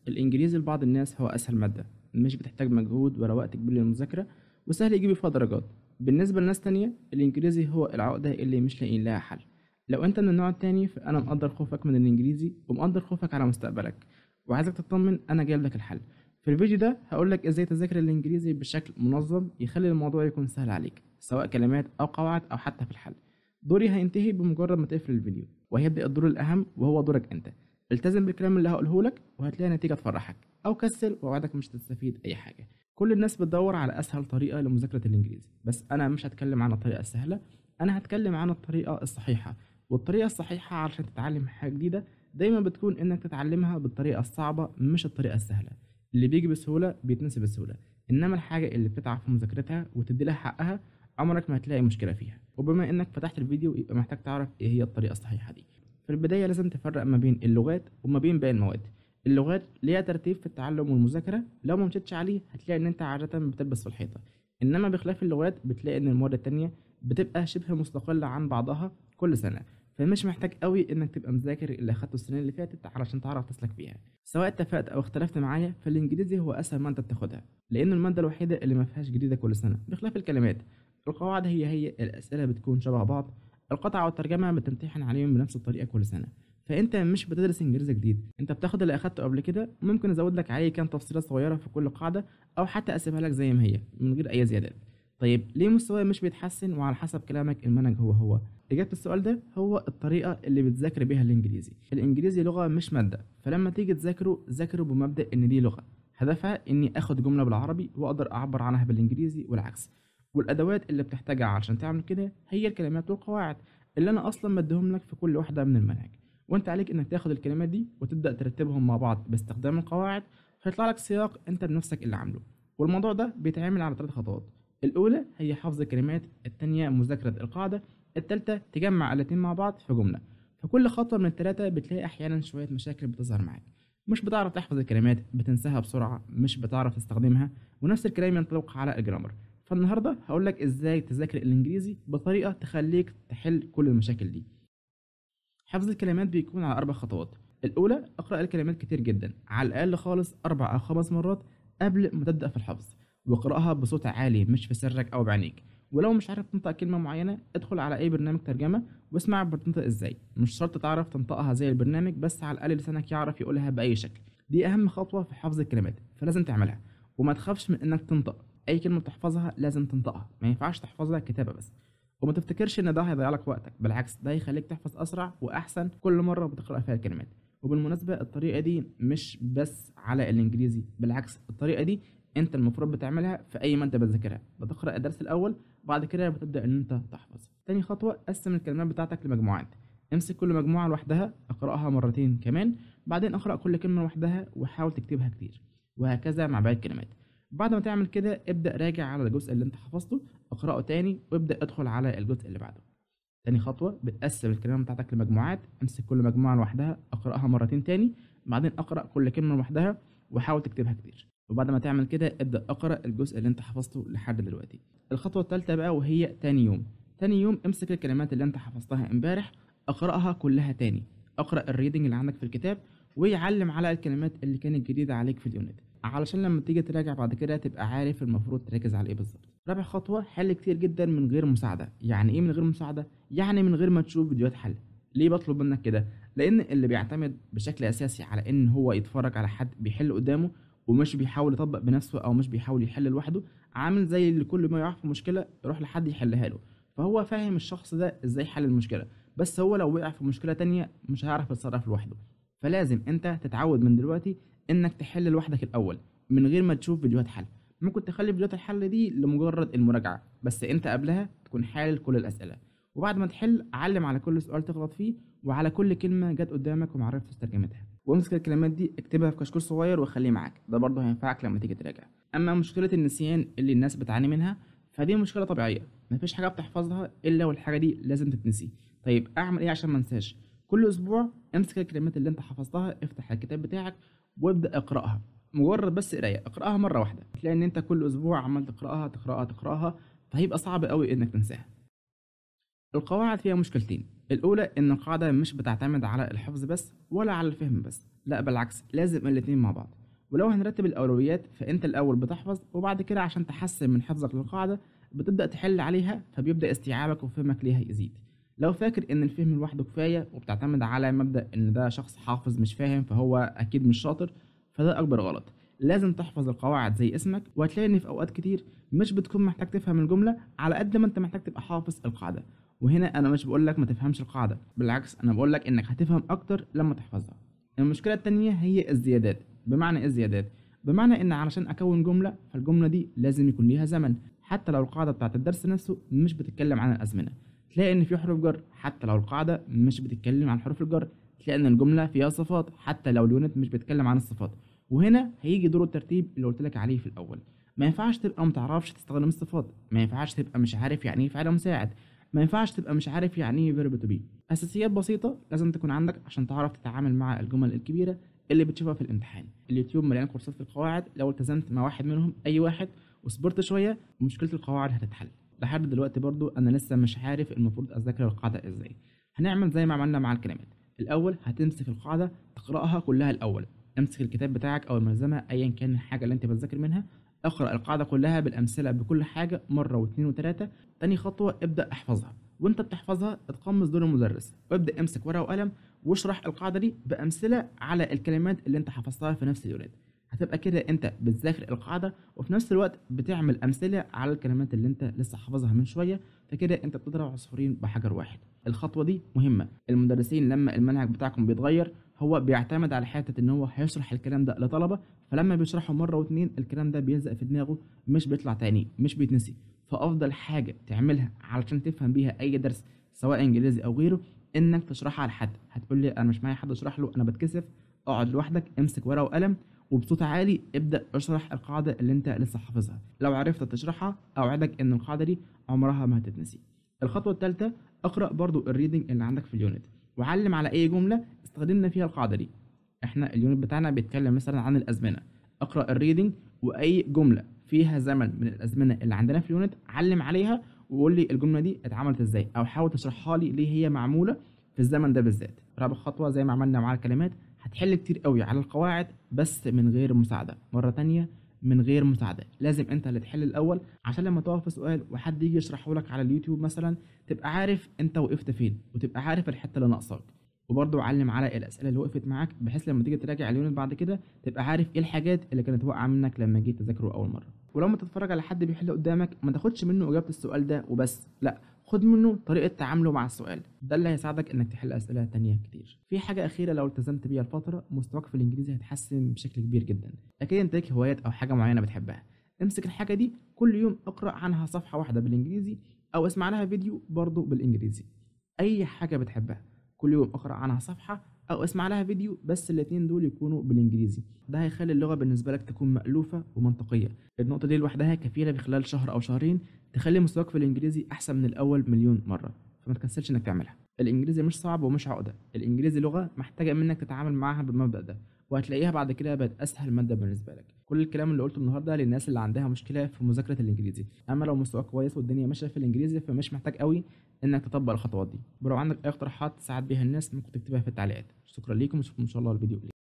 الإنجليزي لبعض الناس هو أسهل مادة مش بتحتاج مجهود ولا وقت كبير للمذاكرة وسهل يجيب فيها درجات بالنسبة لناس تانية الإنجليزي هو العقدة اللي مش لاقيين لها حل لو أنت من النوع التاني فأنا مقدر خوفك من الإنجليزي ومقدر خوفك على مستقبلك وعايزك تطمن أنا جايب لك الحل في الفيديو ده هقولك إزاي تذاكر الإنجليزي بشكل منظم يخلي الموضوع يكون سهل عليك سواء كلمات أو قواعد أو حتى في الحل دوري هينتهي بمجرد ما تقفل الفيديو وهيبدأ الدور الأهم وهو دورك أنت التزم بالكلام اللي هقوله لك وهتلاقي نتيجة تفرحك أو كسل ووعدك مش هتستفيد أي حاجة كل الناس بتدور على أسهل طريقة لمذاكرة الإنجليزي بس أنا مش هتكلم عن الطريقة السهلة أنا هتكلم عن الطريقة الصحيحة والطريقة الصحيحة علشان تتعلم حاجة جديدة دايما بتكون إنك تتعلمها بالطريقة الصعبة مش الطريقة السهلة اللي بيجي بسهولة بيتنسي بسهولة إنما الحاجة اللي بتتعب في مذاكرتها وتدي لها حقها عمرك ما هتلاقي مشكلة فيها وبما إنك فتحت الفيديو يبقى محتاج تعرف إيه هي الطريقة الصحيحة دي في البداية لازم تفرق ما بين اللغات وما بين باقي المواد اللغات ليها ترتيب في التعلم والمذاكرة لو ما مشيتش عليه هتلاقي إن أنت عادة بتلبس في الحيطة إنما بخلاف اللغات بتلاقي إن المواد التانية بتبقى شبه مستقلة عن بعضها كل سنة فمش محتاج قوي انك تبقى مذاكر اللي اخدته السنين اللي فاتت علشان تعرف تسلك فيها سواء اتفقت او اختلفت معايا فالانجليزي هو اسهل ماده بتاخدها لانه الماده الوحيده اللي ما فيهاش جديده كل سنه بخلاف الكلمات القواعد هي هي الاسئله بتكون شبه بعض القطعه والترجمه بتمتحن عليهم بنفس الطريقه كل سنه فانت مش بتدرس انجليزي جديد انت بتاخد اللي اخدته قبل كده وممكن ازود لك عليه كام تفصيله صغيره في كل قاعده او حتى اسيبها لك زي ما هي من غير اي زيادات طيب ليه مستواي مش بيتحسن وعلى حسب كلامك المنهج هو هو إجابة السؤال ده هو الطريقة اللي بتذاكر بيها الإنجليزي الإنجليزي لغة مش مادة فلما تيجي تذاكره ذاكره بمبدأ إن دي لغة هدفها إني آخد جملة بالعربي وأقدر أعبر عنها بالإنجليزي والعكس والأدوات اللي بتحتاجها علشان تعمل كده هي الكلمات والقواعد اللي أنا أصلا مديهم لك في كل واحدة من المنهج وأنت عليك إنك تاخد الكلمات دي وتبدأ ترتبهم مع بعض باستخدام القواعد فيطلع لك سياق أنت بنفسك اللي عامله والموضوع ده بيتعمل على ثلاث خطوات الأولى هي حفظ الكلمات التانية مذاكرة القاعدة التالتة تجمع الاتنين مع بعض في جملة في كل خطوة من التلاتة بتلاقي أحيانا شوية مشاكل بتظهر معاك مش بتعرف تحفظ الكلمات بتنساها بسرعة مش بتعرف تستخدمها ونفس الكلام ينطبق على الجرامر فالنهاردة هقولك ازاي تذاكر الانجليزي بطريقة تخليك تحل كل المشاكل دي حفظ الكلمات بيكون على أربع خطوات الأولى اقرأ الكلمات كتير جدا على الأقل خالص أربع أو خمس مرات قبل ما تبدأ في الحفظ واقرأها بصوت عالي مش في سرك أو بعينيك ولو مش عارف تنطق كلمة معينة ادخل على أي برنامج ترجمة واسمع بتنطق ازاي مش شرط تعرف تنطقها زي البرنامج بس على الأقل لسانك يعرف يقولها بأي شكل دي أهم خطوة في حفظ الكلمات فلازم تعملها وما تخافش من إنك تنطق أي كلمة بتحفظها لازم تنطقها ما ينفعش تحفظها كتابة بس وما تفتكرش إن ده هيضيع لك وقتك بالعكس ده هيخليك تحفظ أسرع وأحسن كل مرة بتقرأ فيها الكلمات وبالمناسبة الطريقة دي مش بس على الإنجليزي بالعكس الطريقة دي انت المفروض بتعملها في اي ماده بتذاكرها بتقرا الدرس الاول بعد كده بتبدا ان انت تحفظ تاني خطوه قسم الكلمات بتاعتك لمجموعات امسك كل مجموعه لوحدها اقراها مرتين كمان بعدين اقرا كل كلمه لوحدها وحاول تكتبها كتير وهكذا مع باقي الكلمات بعد ما تعمل كده ابدا راجع على الجزء اللي انت حفظته اقراه تاني وابدا ادخل على الجزء اللي بعده تاني خطوه بتقسم الكلمات بتاعتك لمجموعات امسك كل مجموعه لوحدها اقراها مرتين تاني بعدين اقرا كل كلمه لوحدها وحاول تكتبها كتير وبعد ما تعمل كده ابدأ اقرأ الجزء اللي انت حفظته لحد دلوقتي الخطوة التالتة بقى وهي تاني يوم تاني يوم امسك الكلمات اللي انت حفظتها امبارح اقرأها كلها تاني اقرأ الريدنج اللي عندك في الكتاب ويعلم على الكلمات اللي كانت جديدة عليك في اليونت علشان لما تيجي تراجع بعد كده تبقى عارف المفروض تركز على ايه بالظبط رابع خطوة حل كتير جدا من غير مساعدة يعني ايه من غير مساعدة يعني من غير ما تشوف فيديوهات حل ليه بطلب منك كده لان اللي بيعتمد بشكل اساسي على ان هو يتفرج على حد بيحل قدامه ومش بيحاول يطبق بنفسه او مش بيحاول يحل لوحده عامل زي اللي كل ما يقع في مشكله يروح لحد يحلها له فهو فاهم الشخص ده ازاي حل المشكله بس هو لو وقع في مشكله تانية مش هيعرف يتصرف لوحده فلازم انت تتعود من دلوقتي انك تحل لوحدك الاول من غير ما تشوف فيديوهات حل ممكن تخلي فيديوهات الحل دي لمجرد المراجعه بس انت قبلها تكون حالل كل الاسئله وبعد ما تحل علم على كل سؤال تغلط فيه وعلى كل كلمه جت قدامك ومعرفتش ترجمتها وامسك الكلمات دي اكتبها في كشكول صغير وخليه معاك ده برضه هينفعك لما تيجي تراجع اما مشكله النسيان اللي الناس بتعاني منها فدي مشكله طبيعيه مفيش حاجه بتحفظها الا والحاجه دي لازم تتنسي طيب اعمل ايه عشان ما انساش كل اسبوع امسك الكلمات اللي انت حفظتها افتح الكتاب بتاعك وابدا اقراها مجرد بس قرايه اقراها مره واحده تلاقي ان انت كل اسبوع عمال تقراها تقراها تقراها فهيبقى صعب قوي انك تنساها القواعد فيها مشكلتين الاولى ان القاعده مش بتعتمد على الحفظ بس ولا على الفهم بس لا بالعكس لازم الاتنين مع بعض ولو هنرتب الاولويات فانت الاول بتحفظ وبعد كده عشان تحسن من حفظك للقاعده بتبدا تحل عليها فبيبدا استيعابك وفهمك ليها يزيد لو فاكر ان الفهم لوحده كفايه وبتعتمد على مبدا ان ده شخص حافظ مش فاهم فهو اكيد مش شاطر فده اكبر غلط لازم تحفظ القواعد زي اسمك وهتلاقي ان في اوقات كتير مش بتكون محتاج تفهم الجمله على قد ما انت محتاج تبقى حافظ القاعده وهنا انا مش بقول لك ما تفهمش القاعده بالعكس انا بقول لك انك هتفهم اكتر لما تحفظها المشكله التانية هي الزيادات بمعنى ايه الزيادات بمعنى ان علشان اكون جمله فالجمله دي لازم يكون ليها زمن حتى لو القاعده بتاعت الدرس نفسه مش بتتكلم عن الازمنه تلاقي ان في حروف جر حتى لو القاعده مش بتتكلم عن حروف الجر تلاقي ان الجمله فيها صفات حتى لو اليونت مش بيتكلم عن الصفات وهنا هيجي دور الترتيب اللي قلت لك عليه في الاول ما ينفعش تبقى متعرفش تستخدم الصفات ما ينفعش تبقى مش عارف يعني ايه فعل مساعد ما ينفعش تبقى مش عارف يعني ايه فيرب تو بي اساسيات بسيطه لازم تكون عندك عشان تعرف تتعامل مع الجمل الكبيره اللي بتشوفها في الامتحان اليوتيوب مليان كورسات في القواعد لو التزمت مع واحد منهم اي واحد وصبرت شويه مشكله القواعد هتتحل لحد دلوقتي برضو انا لسه مش عارف المفروض اذاكر القاعده ازاي هنعمل زي ما عملنا مع الكلمات الاول هتمسك القاعده تقراها كلها الاول امسك الكتاب بتاعك او الملزمه ايا كان الحاجه اللي انت بتذاكر منها اقرا القاعده كلها بالامثله بكل حاجه مره واثنين وثلاثه تاني خطوه ابدا احفظها وانت بتحفظها اتقمص دور المدرس وابدا امسك ورقه وقلم واشرح القاعده دي بامثله على الكلمات اللي انت حفظتها في نفس اليونت هتبقى كده انت بتذاكر القاعده وفي نفس الوقت بتعمل امثله على الكلمات اللي انت لسه حافظها من شويه فكده انت بتضرب عصفورين بحجر واحد الخطوه دي مهمه المدرسين لما المنهج بتاعكم بيتغير هو بيعتمد على حته ان هو هيشرح الكلام ده لطلبه فلما بيشرحه مره واتنين الكلام ده بيلزق في دماغه مش بيطلع تاني مش بيتنسي فافضل حاجه تعملها علشان تفهم بيها اي درس سواء انجليزي او غيره انك تشرحها لحد هتقول لي انا مش معايا حد اشرح له انا بتكسف اقعد لوحدك امسك ورقه وقلم وبصوت عالي ابدا اشرح القاعده اللي انت لسه حافظها لو عرفت تشرحها اوعدك ان القاعده دي عمرها ما هتتنسي الخطوه الثالثه اقرا برضو الريدنج اللي عندك في اليونت وعلم على اي جمله استخدمنا فيها القاعده دي احنا اليونت بتاعنا بيتكلم مثلا عن الازمنه اقرا الريدنج واي جمله فيها زمن من الازمنه اللي عندنا في اليونت علم عليها وقول لي الجمله دي اتعملت ازاي او حاول تشرحها لي ليه هي معموله في الزمن ده بالذات رابع خطوه زي ما عملنا مع الكلمات هتحل كتير قوي على القواعد بس من غير مساعده مره تانية من غير مساعده لازم انت اللي تحل الاول عشان لما تقف في سؤال وحد يجي يشرحه لك على اليوتيوب مثلا تبقى عارف انت وقفت فين وتبقى عارف الحته اللي ناقصاك وبرضه علم على الاسئله اللي وقفت معاك بحيث لما تيجي تراجع اليونت بعد كده تبقى عارف ايه الحاجات اللي كانت واقعه منك لما جيت تذاكره اول مره ولما تتفرج على حد بيحل قدامك ما تاخدش منه اجابه السؤال ده وبس لا خد منه طريقه تعامله مع السؤال ده اللي هيساعدك انك تحل اسئله تانية كتير في حاجه اخيره لو التزمت بيها الفتره مستواك في الانجليزي هيتحسن بشكل كبير جدا اكيد انت ليك هوايات او حاجه معينه بتحبها امسك الحاجه دي كل يوم اقرا عنها صفحه واحده بالانجليزي او اسمع لها فيديو برضه بالانجليزي اي حاجه بتحبها كل يوم اقرا عنها صفحه او اسمع لها فيديو بس الاتنين دول يكونوا بالانجليزي ده هيخلي اللغه بالنسبه لك تكون مألوفه ومنطقيه النقطه دي لوحدها كفيله في خلال شهر او شهرين تخلي مستواك في الانجليزي احسن من الاول مليون مره فما تكسلش انك تعملها الانجليزي مش صعب ومش عقده الانجليزي لغه محتاجه منك تتعامل معاها بالمبدا ده وهتلاقيها بعد كده بقت اسهل ماده بالنسبه لك كل الكلام اللي قلته النهارده للناس اللي عندها مشكله في مذاكره الانجليزي اما لو مستواك كويس والدنيا ماشيه في الانجليزي فمش محتاج قوي انك تطبق الخطوات دي ولو عندك اي اقتراحات تساعد بيها الناس ممكن تكتبها في التعليقات شكرا ليكم ونشوفكم ان شاء الله الفيديو